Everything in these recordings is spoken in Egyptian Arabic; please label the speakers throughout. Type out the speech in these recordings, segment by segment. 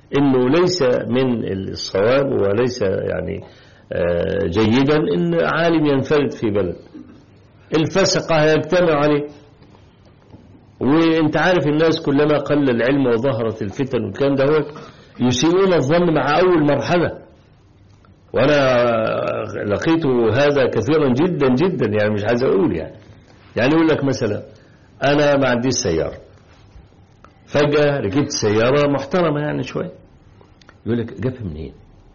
Speaker 1: انه ليس من الصواب وليس يعني آه، جيدا ان عالم ينفرد في بلد الفسقة هيجتمع عليه وانت عارف الناس كلما قل العلم وظهرت الفتن والكلام ده يسيئون الظن مع اول مرحلة وانا لقيت هذا كثيرا جدا جدا يعني مش عايز اقول يعني يعني يقول لك مثلا انا ما عنديش سيارة فجأة ركبت سيارة محترمة يعني شوية يقول لك جابها منين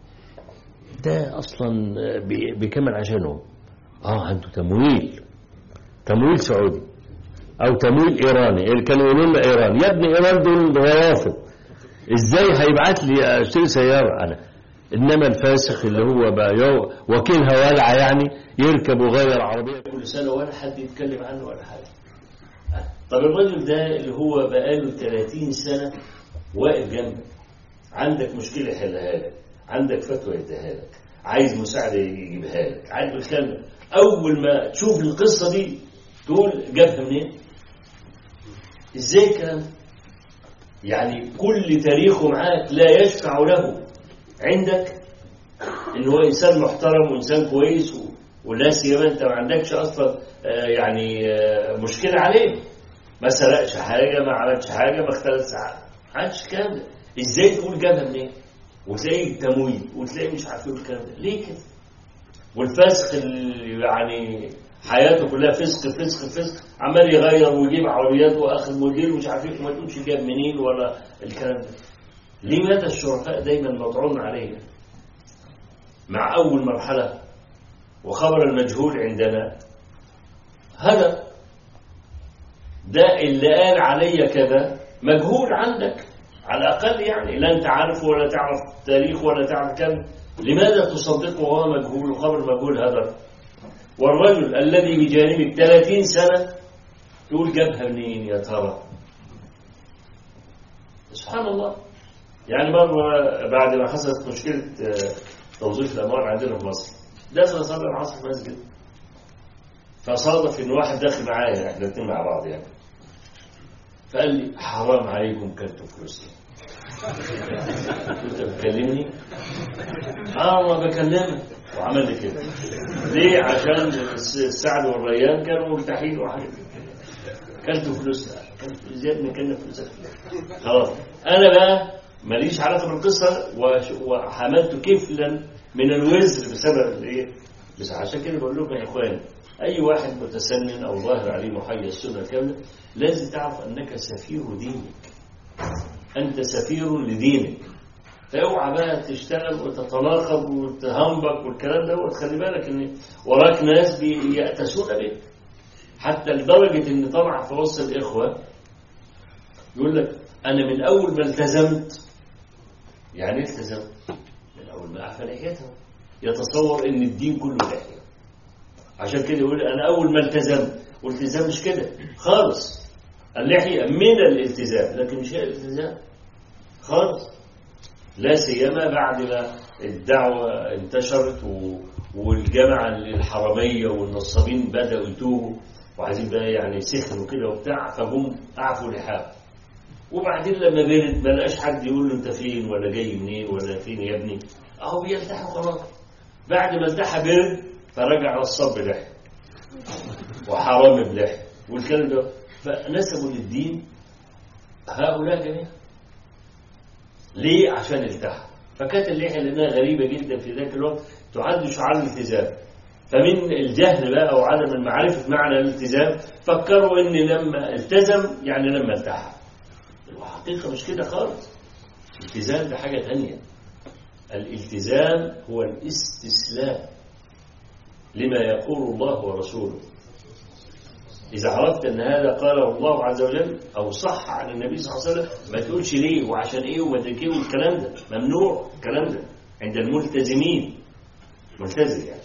Speaker 1: ده اصلا بي- بيكمل عشانه اه عنده تمويل تمويل سعودي او تمويل ايراني اللي كانوا يقولوا لنا ايران يا ابني ايران دول روافض ازاي هيبعت لي اشتري سياره انا انما الفاسق اللي هو بقى يو وكيلها ولعه يعني يركب ويغير عربيه كل سنه ولا حد يتكلم عنه ولا حاجه طب الراجل ده اللي هو بقاله 30 سنه واقف جنبك عندك مشكله يحلها لك عندك فتوى يديها لك عايز مساعده يجيبها لك عايز الكلام ده. اول ما تشوف القصه دي تقول جابها منين ازاي الكلام ده؟ يعني كل تاريخه معاك لا يشفع له عندك ان هو انسان محترم وانسان كويس و- ولا سيما انت ما عندكش اصلا آه، يعني آه، مشكله عليه ما سرقش حاجه ما عملش حاجه ما اختلس حاجه ما عملش الكلام ده ازاي تقول جابها منين وتلاقي تمويل وتلاقي مش عارف ايه الكلام ده ليه كده والفاسق اللي يعني حياته كلها فسق فسق فسق عمال يغير ويجيب عربيات واخذ موديل ومش عارف ايه وما تقولش جاب منين ولا الكلام ده لماذا الشرفاء دايما مطعون علينا مع اول مرحله وخبر المجهول عندنا هذا ده اللي قال علي كذا مجهول عندك على الأقل يعني لا أنت عارفه ولا تعرف تاريخ ولا تعرف كم لماذا تصدقه وهو مجهول وخبر مجهول هذا والرجل الذي بجانبك 30 سنة تقول جابها منين يا ترى سبحان الله يعني مرة بعد ما حصلت مشكلة آه، توظيف الأموال عندنا في مصر دخل صلى العصر في مسجد فصادف إن واحد داخل معايا احنا الاتنين مع بعض يعني فقال لي حرام عليكم كلتوا فلوسي انت بتكلمني اه ما بكلمك وعمل لي كده ليه عشان السعد والريان كانوا مرتاحين وحاجه كلتوا فلوسنا كلت زياد من كلنا فلوسك خلاص انا بقى ماليش علاقه بالقصه وش- وحملت كفلا من الوزر بسبب الايه بس عشان كده بقول لكم يا اخوان اي واحد متسنن او ظاهر عليه محيي السنه الكامله لازم تعرف انك سفير دينك انت سفير لدينك فاوعى بقى تشتغل وتتناقض وتهنبك والكلام ده وتخلي بالك ان وراك ناس بيأتسون بك حتى لدرجة ان طبعا في وسط الاخوة يقول لك انا من اول ما التزمت يعني إيه التزمت من اول ما اعفى لحيته يتصور ان الدين كله لحية عشان كده يقول انا اول ما التزمت والالتزام مش كده خالص اللحية من الالتزام لكن مش هي الالتزام خالص لا سيما بعد ما الدعوة انتشرت و... والجامعة الحرامية والنصابين بدأوا يتوبوا وعايزين بقى يعني سخنوا كده وبتاع فهم أعفوا لحاف وبعدين لما برد ما لقاش حد يقول له انت فين ولا جاي منين ولا فين يا ابني اهو بيلتحي خلاص بعد ما التحى برد فرجع نصاب بلحية وحرام بلحية والكلام ده فنسبوا للدين هؤلاء جميعا ليه؟ عشان التحى فكانت اللحية لأنها غريبة جدا في ذاك الوقت تعد شعار الالتزام فمن الجهل بقى وعدم المعرفة معنى الالتزام فكروا ان لما التزم يعني لما التحى الحقيقة مش كده خالص الالتزام ده حاجة تانية الالتزام هو الاستسلام لما يقول الله ورسوله إذا عرفت أن هذا قاله الله عز وجل أو صح عن النبي صلى الله عليه وسلم ما تقولش ليه وعشان إيه وما تدرك إيه والكلام ده ممنوع الكلام ده عند الملتزمين ملتزم يعني